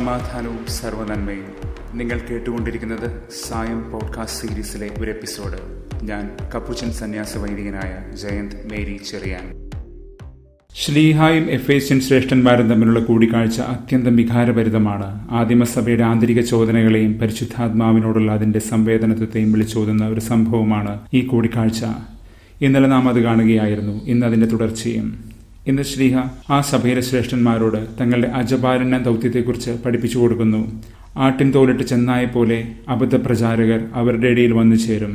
സമാധാനവും സർവനന്മയും നിങ്ങൾ കേട്ടുകൊണ്ടിരിക്കുന്നത് സായം പോഡ്കാസ്റ്റ് സീരീസിലെ ഒരു എപ്പിസോഡ് ഞാൻ കപ്പുച്ചൻ സന്യാസ വൈദികനായ ജയന്ത് മേരി ചെറിയാൻ ശ്ലീഹായും എഫേസ്യൻ ശ്രേഷ്ഠന്മാരും തമ്മിലുള്ള കൂടിക്കാഴ്ച അത്യന്തം വികാരഭരിതമാണ് ആദിമസഭയുടെ ആന്തരിക ചോദനകളെയും പരിശുദ്ധാത്മാവിനോടുള്ള അതിന്റെ സംവേദനത്വത്തെയും വിളിച്ചോതുന്ന ഒരു സംഭവമാണ് ഈ കൂടിക്കാഴ്ച ഇന്നലെ നാം അത് കാണുകയായിരുന്നു ഇന്ന് അതിന്റെ തുടർച്ചയും ഇന്ന് ശ്രീഹ ആ സഭയിലെ ശ്രേഷ്ഠന്മാരോട് തങ്ങളുടെ അജപാലന ദൗത്യത്തെക്കുറിച്ച് പഠിപ്പിച്ചു കൊടുക്കുന്നു ആട്ടിൻ തോലിട്ട് ചെന്നായ പോലെ അബദ്ധപ്രചാരകർ അവരുടെ ഇടയിൽ വന്നു ചേരും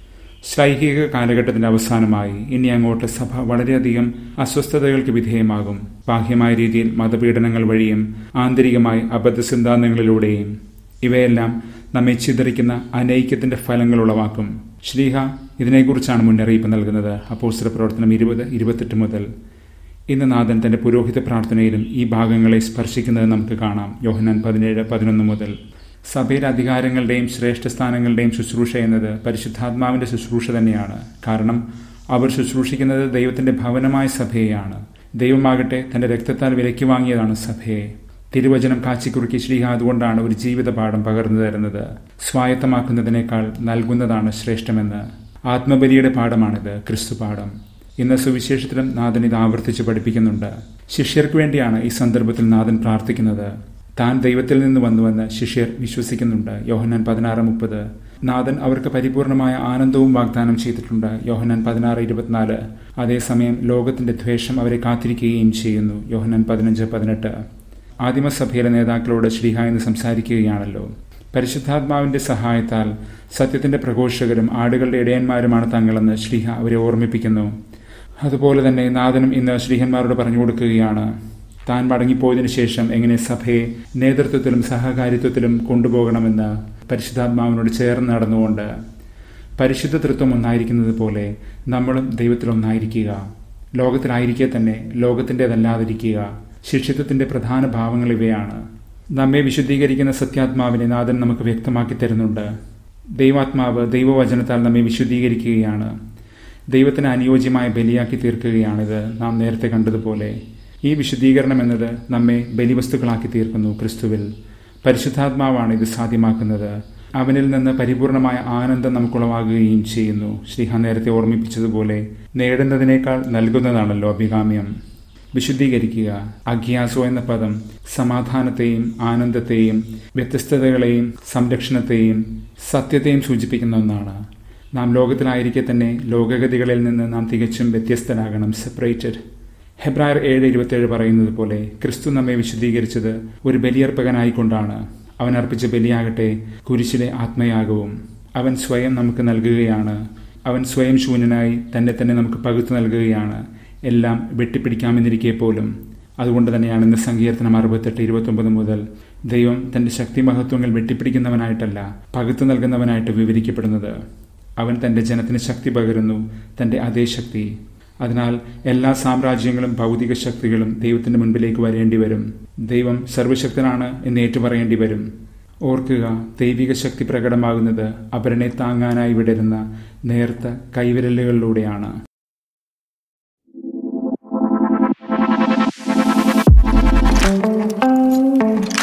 ശൈഹിക കാലഘട്ടത്തിന്റെ അവസാനമായി ഇനി അങ്ങോട്ട് സഭ വളരെയധികം അസ്വസ്ഥതകൾക്ക് വിധേയമാകും ബാഹ്യമായ രീതിയിൽ മതപീഡനങ്ങൾ വഴിയും ആന്തരികമായി അബദ്ധ സിദ്ധാന്തങ്ങളിലൂടെയും ഇവയെല്ലാം നമ്മെ ചിതറിക്കുന്ന അനൈക്യത്തിന്റെ ഫലങ്ങൾ ഉളവാക്കും ശ്രീഹ ഇതിനെക്കുറിച്ചാണ് മുന്നറിയിപ്പ് നൽകുന്നത് അപ്പോസ്റ്റർ പ്രവർത്തനം ഇരുപത് ഇരുപത്തെട്ട് മുതൽ ഇന്ന് നാഥൻ തന്റെ പുരോഹിത പ്രാർത്ഥനയിലും ഈ ഭാഗങ്ങളെ സ്പർശിക്കുന്നത് നമുക്ക് കാണാം യോഹനാൻ പതിനേഴ് പതിനൊന്ന് മുതൽ സഭയിലെ അധികാരങ്ങളുടെയും ശ്രേഷ്ഠസ്ഥാനങ്ങളുടെയും ശുശ്രൂഷ എന്നത് പരിശുദ്ധാത്മാവിന്റെ ശുശ്രൂഷ തന്നെയാണ് കാരണം അവർ ശുശ്രൂഷിക്കുന്നത് ദൈവത്തിന്റെ ഭവനമായ സഭയെയാണ് ദൈവമാകട്ടെ തന്റെ രക്തത്താൽ വിലയ്ക്ക് വാങ്ങിയതാണ് സഭയെ തിരുവചനം കാച്ചിക്കുറുക്കി ശ്രീഹ അതുകൊണ്ടാണ് ഒരു ജീവിത പാഠം പകർന്നു തരുന്നത് സ്വായത്തമാക്കുന്നതിനേക്കാൾ നൽകുന്നതാണ് ശ്രേഷ്ഠമെന്ന് ആത്മബലിയുടെ പാഠമാണിത് ക്രിസ്തു പാഠം ഇന്ന് സുവിശേഷത്തിലും നാഥൻ ഇത് ആവർത്തിച്ച് പഠിപ്പിക്കുന്നുണ്ട് ശിഷ്യർക്ക് വേണ്ടിയാണ് ഈ സന്ദർഭത്തിൽ നാഥൻ പ്രാർത്ഥിക്കുന്നത് താൻ ദൈവത്തിൽ നിന്ന് വന്നുവെന്ന് ശിഷ്യർ വിശ്വസിക്കുന്നുണ്ട് യോഹന്നാൻ പതിനാറ് മുപ്പത് നാഥൻ അവർക്ക് പരിപൂർണമായ ആനന്ദവും വാഗ്ദാനം ചെയ്തിട്ടുണ്ട് യോഹന്നാൻ പതിനാറ് ഇരുപത്തിനാല് അതേസമയം ലോകത്തിന്റെ ദ്വേഷം അവരെ കാത്തിരിക്കുകയും ചെയ്യുന്നു യോഹന്നാൻ പതിനഞ്ച് പതിനെട്ട് ആദിമസഭയിലെ നേതാക്കളോട് ശ്രീഹ എന്ന് സംസാരിക്കുകയാണല്ലോ പരിശുദ്ധാത്മാവിന്റെ സഹായത്താൽ സത്യത്തിന്റെ പ്രഘോഷകരും ആടുകളുടെ ഇടയന്മാരുമാണ് തങ്ങളെന്ന് ശ്രീഹ അവരെ ഓർമ്മിപ്പിക്കുന്നു അതുപോലെ തന്നെ നാഥനും ഇന്ന് ശ്രീഹന്മാരോട് പറഞ്ഞു കൊടുക്കുകയാണ് താൻ മടങ്ങിപ്പോയതിനു ശേഷം എങ്ങനെ സഭയെ നേതൃത്വത്തിലും സഹകാരിത്വത്തിലും കൊണ്ടുപോകണമെന്ന് പരിശുദ്ധാത്മാവിനോട് ചേർന്ന് നടന്നുകൊണ്ട് പരിശുദ്ധ തൃത്വം ഒന്നായിരിക്കുന്നത് പോലെ നമ്മളും ദൈവത്തിൽ ഒന്നായിരിക്കുക ലോകത്തിലായിരിക്കെ തന്നെ ലോകത്തിൻ്റെതല്ലാതിരിക്കുക ശിക്ഷിത്വത്തിന്റെ പ്രധാന ഭാവങ്ങൾ ഇവയാണ് നമ്മെ വിശുദ്ധീകരിക്കുന്ന സത്യാത്മാവിനെ നാഥൻ നമുക്ക് വ്യക്തമാക്കി തരുന്നുണ്ട് ദൈവാത്മാവ് ദൈവവചനത്താൽ നമ്മെ വിശുദ്ധീകരിക്കുകയാണ് ദൈവത്തിന് അനുയോജ്യമായ ബലിയാക്കി തീർക്കുകയാണിത് നാം നേരത്തെ കണ്ടതുപോലെ ഈ വിശുദ്ധീകരണം എന്നത് നമ്മെ ബലിവസ്തുക്കളാക്കി തീർക്കുന്നു ക്രിസ്തുവിൽ പരിശുദ്ധാത്മാവാണ് ഇത് സാധ്യമാക്കുന്നത് അവനിൽ നിന്ന് പരിപൂർണമായ ആനന്ദം നമുക്കുളവാകുകയും ചെയ്യുന്നു ശ്രീഹ നേരത്തെ ഓർമ്മിപ്പിച്ചതുപോലെ നേടുന്നതിനേക്കാൾ നൽകുന്നതാണല്ലോ അഭികാമ്യം വിശുദ്ധീകരിക്കുക അഗ്യാസോ എന്ന പദം സമാധാനത്തെയും ആനന്ദത്തെയും വ്യത്യസ്തതകളെയും സംരക്ഷണത്തെയും സത്യത്തെയും സൂചിപ്പിക്കുന്ന ഒന്നാണ് നാം ലോകത്തിലായിരിക്കെ തന്നെ ലോകഗതികളിൽ നിന്ന് നാം തികച്ചും വ്യത്യസ്തരാകണം സെപ്പറേറ്റഡ് ഹെബ്രായർ ഏഴ് ഇരുപത്തിയേഴ് പറയുന്നത് പോലെ ക്രിസ്തു നമ്മെ വിശുദ്ധീകരിച്ചത് ഒരു ബലിയർപ്പകനായിക്കൊണ്ടാണ് അവൻ അർപ്പിച്ച ബലിയാകട്ടെ കുരിശിലെ ആത്മയാകവും അവൻ സ്വയം നമുക്ക് നൽകുകയാണ് അവൻ സ്വയം ശൂന്യനായി തന്നെ തന്നെ നമുക്ക് പകുത്തു നൽകുകയാണ് എല്ലാം വെട്ടിപ്പിടിക്കാമെന്നിരിക്കെ പോലും അതുകൊണ്ട് തന്നെയാണ് ഇന്ന് സങ്കീർത്തനം അറുപത്തെട്ട് ഇരുപത്തൊമ്പത് മുതൽ ദൈവം തന്റെ ശക്തി മഹത്വങ്ങൾ വെട്ടിപ്പിടിക്കുന്നവനായിട്ടല്ല പകുത്തു നൽകുന്നവനായിട്ട് വിവരിക്കപ്പെടുന്നത് അവൻ തന്റെ ജനത്തിന് ശക്തി പകരുന്നു തന്റെ അതേ ശക്തി അതിനാൽ എല്ലാ സാമ്രാജ്യങ്ങളും ഭൗതിക ശക്തികളും ദൈവത്തിന്റെ മുൻപിലേക്ക് വരേണ്ടി വരും ദൈവം സർവശക്തനാണ് എന്ന് ഏറ്റുപറയേണ്ടി വരും ഓർക്കുക ദൈവിക ശക്തി പ്രകടമാകുന്നത് അപരനെ താങ്ങാനായി വിടരുന്ന നേർത്ത കൈവിരലുകളിലൂടെയാണ് thank you